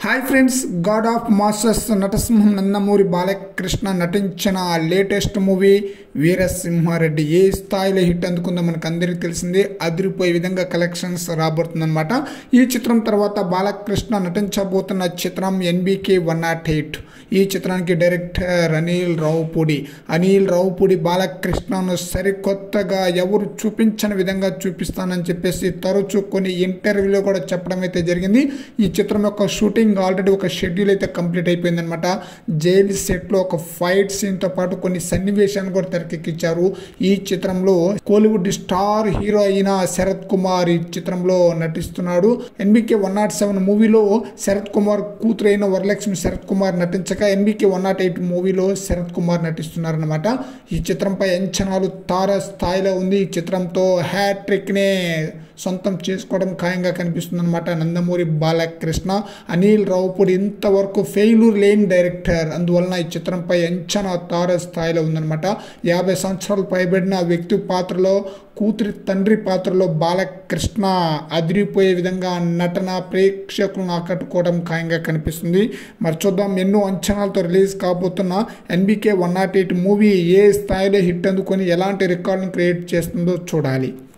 hi friends God of masters నటసింహం నందమూరి బాలకృష్ణ నటించిన latest movie Veera Simha Reddy ఏ స్థాయిలో హిట్ అందుకుందో మనకు అందరికీ తెలిసిందే అదిరిపోయే విధంగా కలెక్షన్స్ రాబోతుందన్నమాట ఈ చిత్రం తర్వాత బాలకృష్ణ నటించబోతున్న చిత్రం ఎన్బికే వన్ నాట్ ఎయిట్ ఈ చిత్రానికి డైరెక్టర్ అనిల్ రావుపూడి అనిల్ రావుపూడి బాలకృష్ణను సరికొత్తగా ఎవరు చూపించని విధంగా చూపిస్తానని చెప్పేసి తరచూ కొన్ని ఇంటర్వ్యూలో కూడా చెప్పడం అయితే జరిగింది ఈ చిత్రం యొక్క షూటింగ్ ఆల్రెడీ ఒక షెడ్యూల్ అయితే కంప్లీట్ అయిపోయిందనమాట జైల్ సెట్లో ఒక ఫైట్ సీన్తో పాటు కొన్ని సన్నివేశాన్ని కూడా తెరకెక్కించారు ఈ చిత్రంలో కోలీవుడ్ స్టార్ హీరో అయిన శరత్ కుమార్ ఈ చిత్రంలో నటిస్తున్నాడు ఎన్బికే వన్ నాట్ సెవెన్ మూవీలో శరత్ కుమార్ కూతురు అయిన వరలక్ష్మి శరత్ కుమార్ నటించక ఎన్బికే వన్ నాట్ ఎయిట్ మూవీలో శరత్ కుమార్ నటిస్తున్నారనమాట ఈ చిత్రంపై అంచనాలు తార స్థాయిలో ఉంది ఈ చిత్రంతో హ్యాట్రిక్నే సొంతం చేసుకోవడం ఖాయంగా కనిపిస్తుంది అనమాట నందమూరి బాలకృష్ణ అనిల్ రావుపూడి ఇంతవరకు ఫెయిల్యూర్ లేని డైరెక్టర్ అందువలన ఈ చిత్రంపై అంచనా తార స్థాయిలో ఉందన్నమాట యాభై సంవత్సరాలు పైబడిన వ్యక్తి పాత్రలో కూతురి తండ్రి పాత్రలో బాలకృష్ణ అదిరిపోయే విధంగా నటన ప్రేక్షకులను ఆకట్టుకోవడం ఖాయంగా కనిపిస్తుంది మరి చూద్దాం ఎన్నో అంచనాలతో రిలీజ్ కాబోతున్న NBK one not eight movie ఏ స్థాయిలో హిట్ అందుకొని ఎలాంటి రికార్డును క్రియేట్ చేస్తుందో చూడాలి